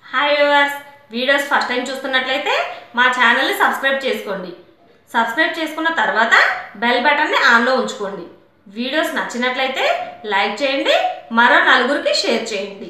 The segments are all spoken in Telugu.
hi viewers videos first time చూస్తున్నట్లయితే మా ఛానల్ని సబ్స్క్రైబ్ చేసుకోండి సబ్స్క్రైబ్ చేసుకున్న తర్వాత బెల్ బటన్ని ఆన్లో ఉంచుకోండి వీడియోస్ నచ్చినట్లయితే లైక్ చేయండి మరో నలుగురికి షేర్ చేయండి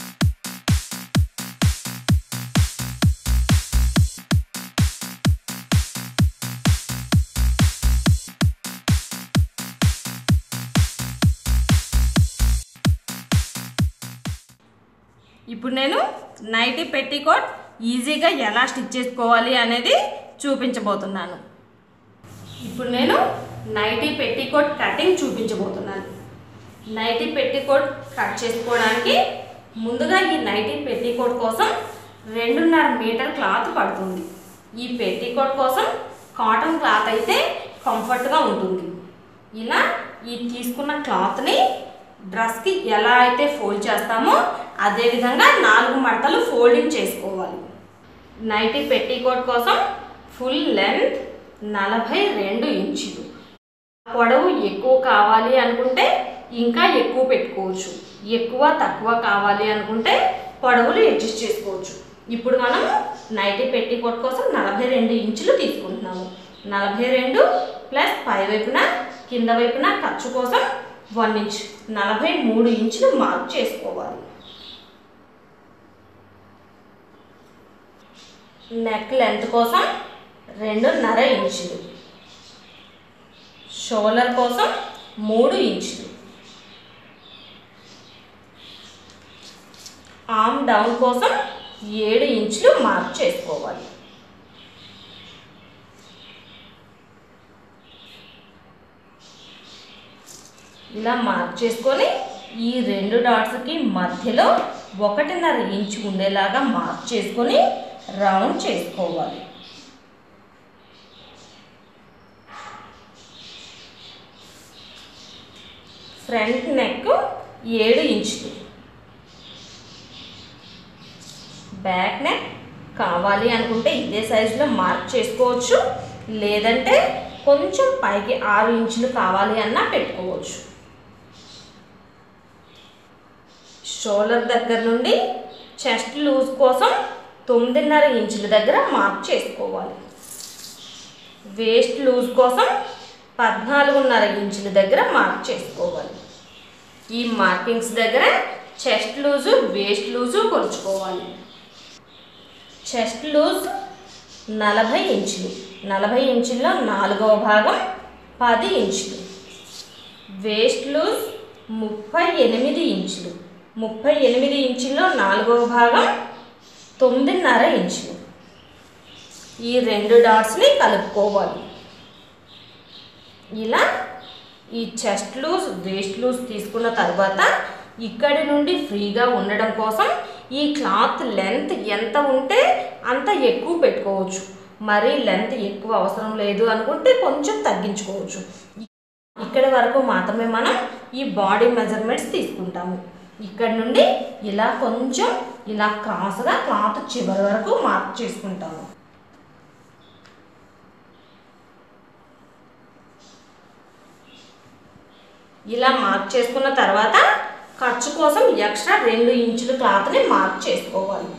ఇప్పుడు నేను నైటీ పెట్టికోట్ ఈజీగా ఎలా స్టిచ్ చేసుకోవాలి అనేది చూపించబోతున్నాను ఇప్పుడు నేను నైటీ పెట్టికోట్ కటింగ్ చూపించబోతున్నాను నైటీ పెట్టికోట్ కట్ చేసుకోవడానికి ముందుగా ఈ నైటీ పెట్టికోట్ కోసం రెండున్నర మీటర్ క్లాత్ పడుతుంది ఈ పెట్టికోట్ కోసం కాటన్ క్లాత్ అయితే కంఫర్ట్గా ఉంటుంది ఇలా ఈ తీసుకున్న క్లాత్ని డ్రెస్కి ఎలా అయితే ఫోల్డ్ చేస్తామో అదే విధంగా నాలుగు మడతలు ఫోల్డింగ్ చేసుకోవాలి నైటీ పెట్టికోట్ కోసం ఫుల్ లెంత్ నలభై రెండు ఇంచులు పొడవు ఎక్కువ కావాలి అనుకుంటే ఇంకా ఎక్కువ పెట్టుకోవచ్చు ఎక్కువ తక్కువ కావాలి అనుకుంటే పొడవులు అడ్జస్ట్ చేసుకోవచ్చు ఇప్పుడు మనం నైటీ పెట్టికోట్ కోసం నలభై రెండు ఇంచులు తీసుకుంటున్నాము నలభై రెండు ప్లస్ పై వైపున కింద వైపున ఖర్చు కోసం వన్ ఇంచ్ నలభై మూడు ఇంచులు మార్క్ చేసుకోవాలి నెక్ లెంత్ కోసం రెండున్నర ఇంచులు షోల్డర్ కోసం మూడు ఇంచులు ఆమ్ డౌన్ కోసం ఏడు ఇంచులు మార్క్ చేసుకోవాలి ఇలా మార్క్ చేసుకొని ఈ రెండు డాట్స్కి మధ్యలో ఒకటిన్నర ఇంచు ఉండేలాగా మార్క్ చేసుకొని రౌండ్ చేసుకోవాలి ఫ్రంట్ నెక్ ఏడు ఇంచులు బ్యాక్ నెక్ కావాలి అనుకుంటే ఇదే సైజులో మార్క్ చేసుకోవచ్చు లేదంటే కొంచెం పైకి ఆరు ఇంచులు కావాలి అన్నా పెట్టుకోవచ్చు షోల్డర్ దగ్గర నుండి చెస్ట్ లూజ్ కోసం తొమ్మిదిన్నర ఇంచుల దగ్గర మార్క్ చేసుకోవాలి వేస్ట్ లూజ్ కోసం పద్నాలుగున్నర ఇంచుల దగ్గర మార్క్ చేసుకోవాలి ఈ మార్కింగ్స్ దగ్గర చెస్ట్ లూజు వేస్ట్ లూజు కొలుచుకోవాలి చెస్ట్ లూజ్ నలభై ఇంచులు నలభై ఇంచుల్లో నాలుగవ భాగం పది ఇంచులు వేస్ట్ లూజ్ ముప్పై ఎనిమిది ఇంచులు ముప్పై ఎనిమిది ఇంచుల్లో నాలుగవ భాగం తొమ్మిదిన్నర ఇంచులు ఈ రెండు డాట్స్ని కలుపుకోవాలి ఇలా ఈ చెస్ట్ లూజ్ వేస్ట్ లూజ్ తీసుకున్న తర్వాత ఇక్కడి నుండి ఫ్రీగా ఉండడం కోసం ఈ క్లాత్ లెంత్ ఎంత ఉంటే అంత ఎక్కువ పెట్టుకోవచ్చు మరీ లెంత్ ఎక్కువ అవసరం లేదు అనుకుంటే కొంచెం తగ్గించుకోవచ్చు ఇక్కడ వరకు మాత్రమే మనం ఈ బాడీ మెజర్మెంట్స్ తీసుకుంటాము ఇక్కడ నుండి ఇలా కొంచెం ఇలా క్రాస్గా క్లాత్ చివరి వరకు మార్క్ చేసుకుంటాము ఇలా మార్క్ చేసుకున్న తర్వాత ఖర్చు కోసం ఎక్స్ట్రా రెండు ఇంచుల క్లాత్ని మార్క్ చేసుకోవాలి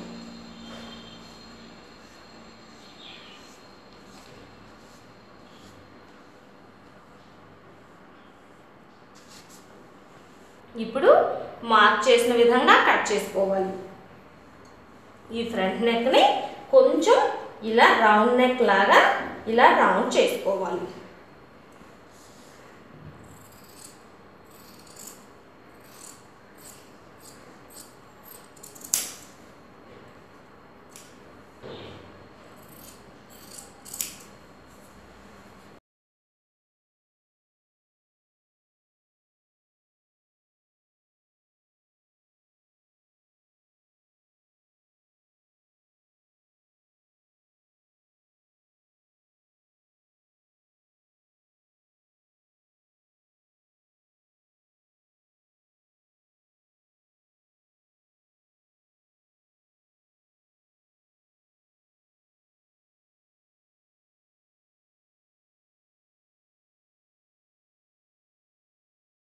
ఇప్పుడు మార్క్ చేసిన విధంగా కట్ చేసుకోవాలి ఈ ఫ్రంట్ నెక్ని కొంచెం ఇలా రౌండ్ నెక్ లాగా ఇలా రౌండ్ చేసుకోవాలి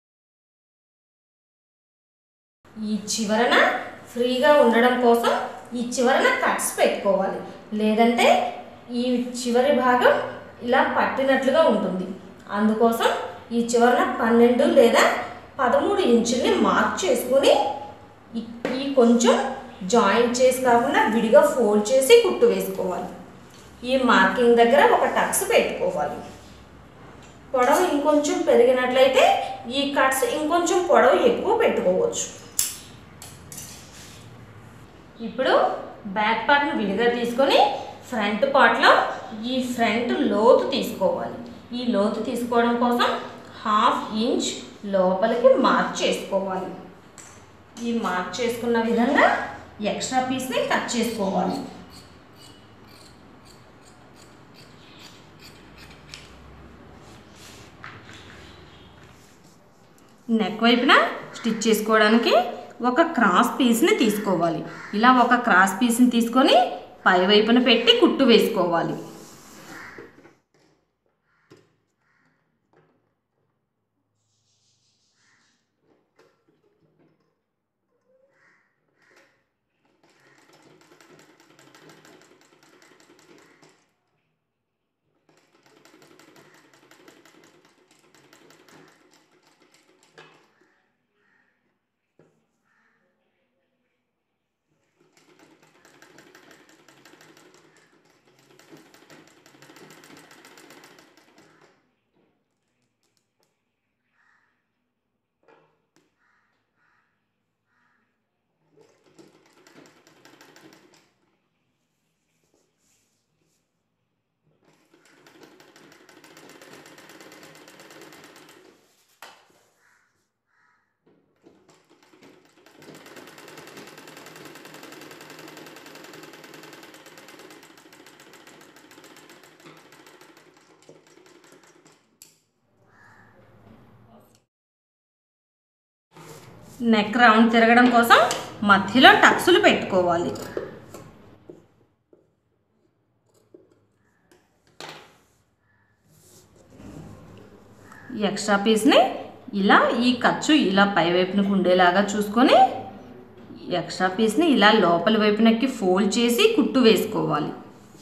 ఈ చివరన ఫ్రీగా ఉండడం కోసం ఈ చివరన కట్స్ పెట్టుకోవాలి లేదంటే ఈ చివరి భాగం ఇలా పట్టినట్లుగా ఉంటుంది అందుకోసం ఈ చివరన పన్నెండు లేదా పదమూడు ఇంచుల్ని మార్క్ చేసుకొని ఈ- ఈ కొంచెం జాయింట్ చేసి కాకుండా విడిగా ఫోల్డ్ చేసి కుట్టు వేసుకోవాలి ఈ మార్కింగ్ దగ్గర ఒక టక్స్ పెట్టుకోవాలి పొడవు ఇంకొంచెం పెరిగినట్లయితే ఈ కట్స్ ఇంకొంచెం పొడవు ఎక్కువ పెట్టుకోవచ్చు ఇప్పుడు బ్యాక్ పార్ట్ని విడిగా తీసుకొని ఫ్రంట్ పార్ట్లో ఈ ఫ్రంట్ లోతు తీసుకోవాలి ఈ లోతు తీసుకోవడం కోసం హాఫ్ ఇంచ్ లోపలికి మార్క్ చేసుకోవాలి ఈ మార్క్ చేసుకున్న విధంగా ఎక్స్ట్రా పీస్ని కట్ చేసుకోవాలి నెక్ వైపున స్టిచ్ చేసుకోవడానికి ఒక క్రాస్ పీస్ని తీసుకోవాలి ఇలా ఒక క్రాస్ పీస్ని తీసుకొని పై వైపున పెట్టి కుట్టు వేసుకోవాలి నెక్ రౌండ్ తిరగడం కోసం మధ్యలో టక్సులు పెట్టుకోవాలి ఈ ఎక్స్ట్రా పీస్ని ఇలా ఈ ఖర్చు ఇలా పై వైపునకు ఉండేలాగా చూసుకొని ఈ ఎక్స్ట్రా పీస్ని ఇలా లోపలి వైపునకి ఫోల్డ్ చేసి కుట్టు వేసుకోవాలి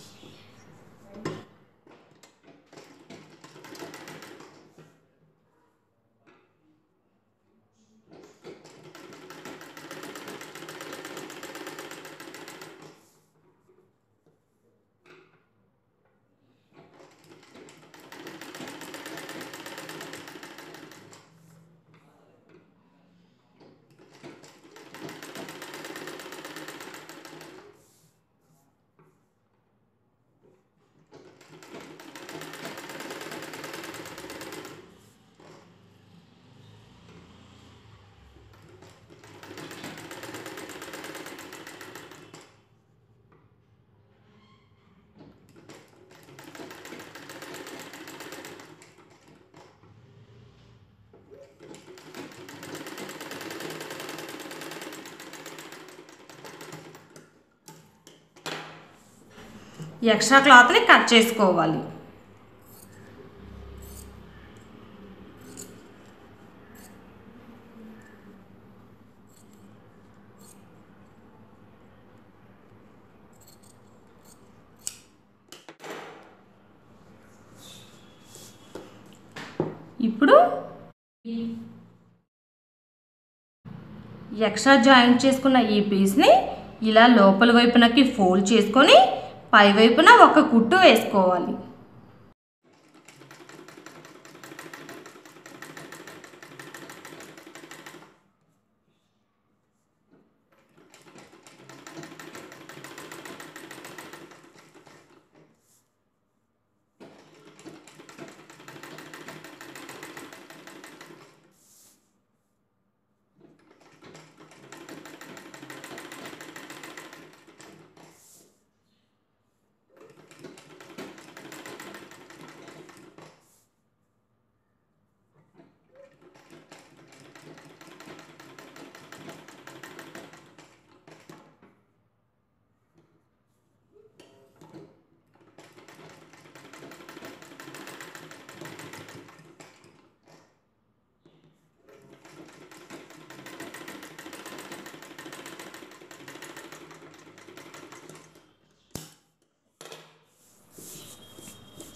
ఈ ఎక్స్ట్రా క్లాత్ని కట్ చేసుకోవాలి ఇప్పుడు ఎక్స్ట్రా జాయింట్ చేసుకున్న ఈ పీస్ని ఇలా లోపల వైపునకి ఫోల్డ్ చేసుకొని పై వైపున ఒక కుట్టు వేసుకోవాలి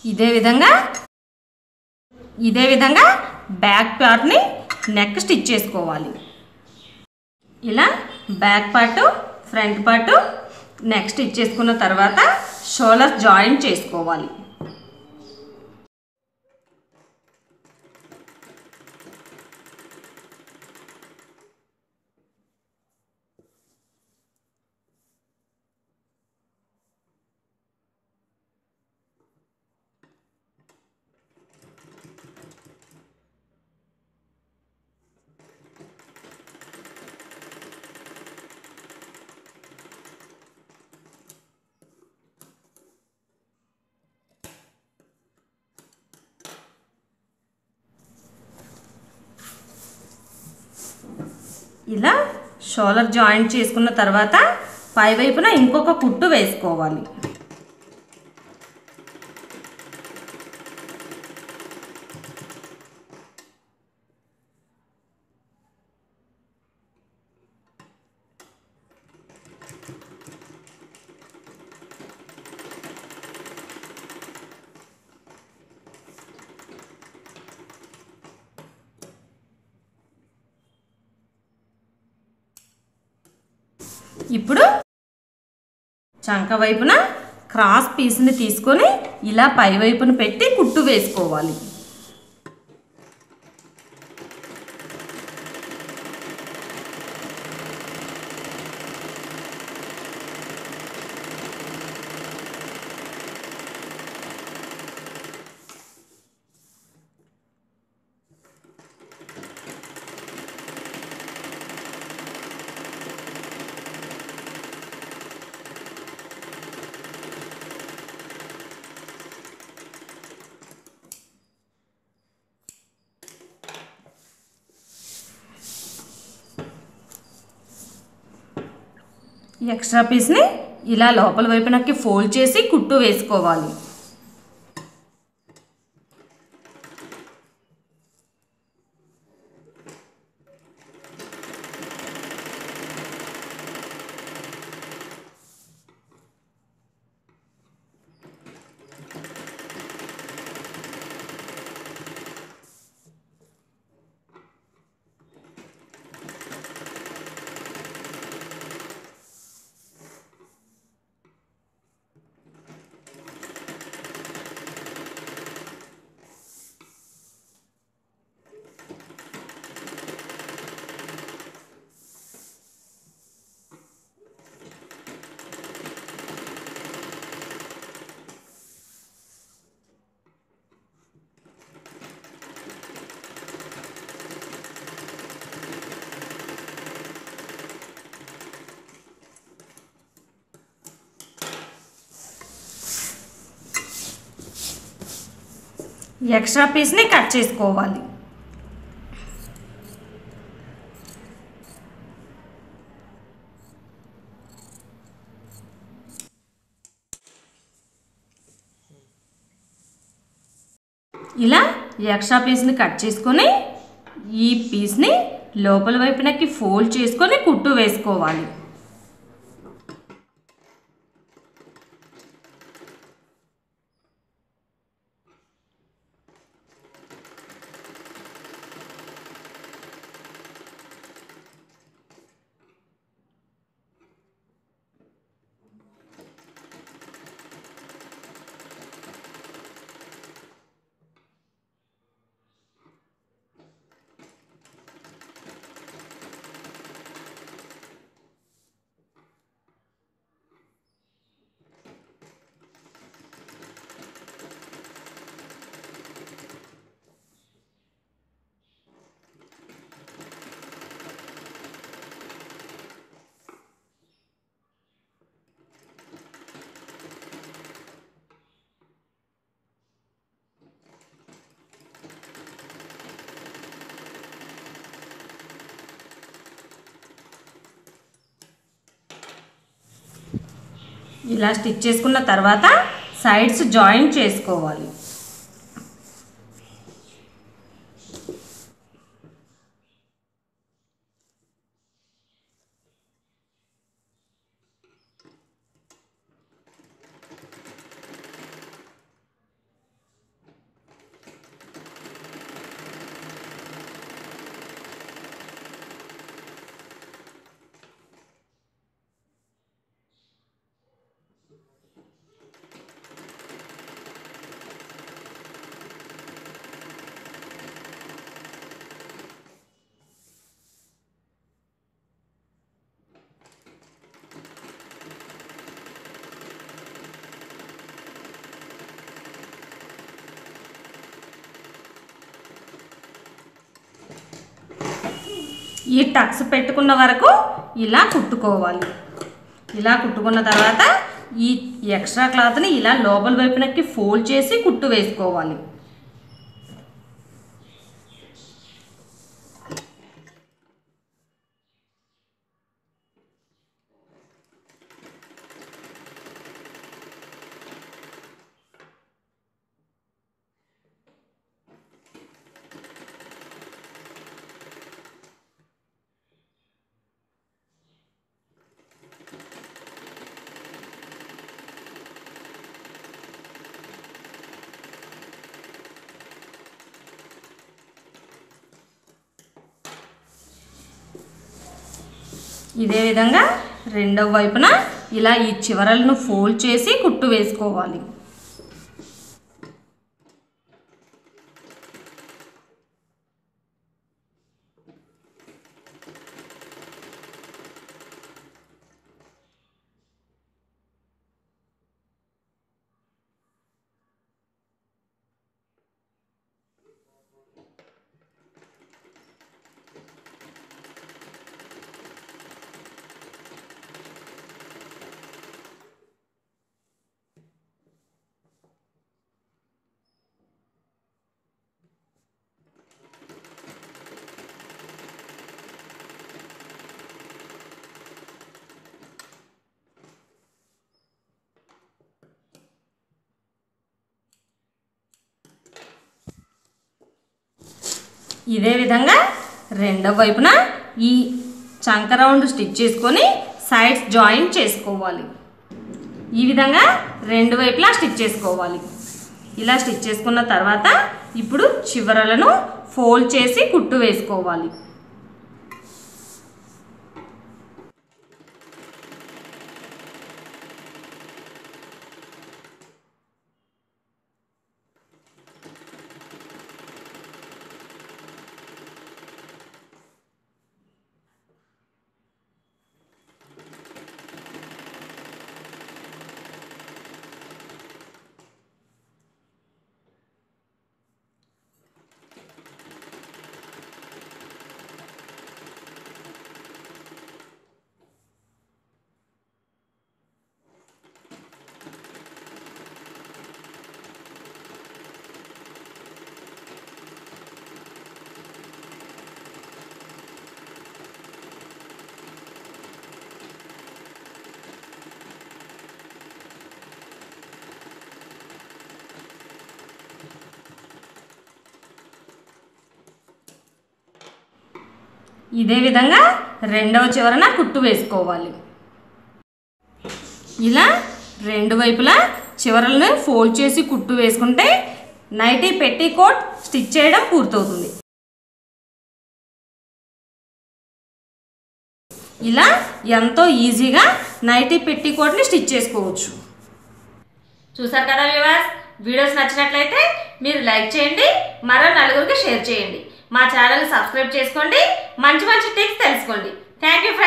ఇదే విధంగా ఇదే విధంగా బ్యాక్ పార్ట్ని నెక్ స్టిచ్ చేసుకోవాలి ఇలా back part front part neck stitch చేసుకున్న తర్వాత షోల్డర్ జాయిన్ చేసుకోవాలి ఇలా షోలర్ జాయింట్ చేసుకున్న తర్వాత పై వైపున ఇంకొక కుట్టు వేసుకోవాలి ఇప్పుడు చంక వైపున క్రాస్ పీస్ని తీసుకొని ఇలా పై వైపున పెట్టి కుట్టు వేసుకోవాలి ఈ ఎక్స్ట్రా పీస్ని ఇలా లోపల వైపునకి ఫోల్డ్ చేసి కుట్టు వేసుకోవాలి ఈ ఎక్స్ట్రా పీస్ని కట్ చేసుకోవాలి ఇలా ఈ ఎక్స్ట్రా పీస్ని కట్ చేసుకొని ఈ పీస్ని లోపల వైపునకి ఫోల్డ్ చేసుకొని కుట్టు వేసుకోవాలి ఇలా స్టిచ్ చేసుకున్న తర్వాత సైడ్స్ జాయిన్ చేసుకోవాలి ఈ టక్స్ పెట్టుకున్న వరకు ఇలా కుట్టుకోవాలి ఇలా కుట్టుకున్న తర్వాత ఈ ఎక్స్ట్రా క్లాత్ని ఇలా లోపల వైపునకి ఫోల్డ్ చేసి కుట్టు వేసుకోవాలి ఇదే విధంగా రెండవ వైపున ఇలా ఈ చివరలను ఫోల్డ్ చేసి కుట్టు వేసుకోవాలి ఇదే విధంగా రెండవ వైపున ఈ చంక రౌండ్ స్టిచ్ చేసుకొని సైడ్స్ జాయిన్ చేసుకోవాలి ఈ విధంగా రెండు వైపులా స్టిచ్ చేసుకోవాలి ఇలా స్టిచ్ చేసుకున్న తర్వాత ఇప్పుడు చివరలను ఫోల్డ్ చేసి కుట్టు వేసుకోవాలి ఇదే విధంగా రెండవ చివరన కుట్టు వేసుకోవాలి ఇలా రెండు వైపులా చివరలను ఫోల్డ్ చేసి కుట్టు వేసుకుంటే నైటీ పెట్టి కోట్ స్టిచ్ చేయడం పూర్తవుతుంది ఇలా ఎంతో ఈజీగా నైటీ పెట్టి కోట్ని స్టిచ్ చేసుకోవచ్చు చూసారు కదా వివాస్ వీడియోస్ నచ్చినట్లయితే మీరు లైక్ చేయండి మరో నలుగురికి షేర్ చేయండి మా ఛానల్ సబ్స్క్రైబ్ చేసుకోండి మంచి మంచి టిప్స్ తెలుసుకోండి థ్యాంక్ యూ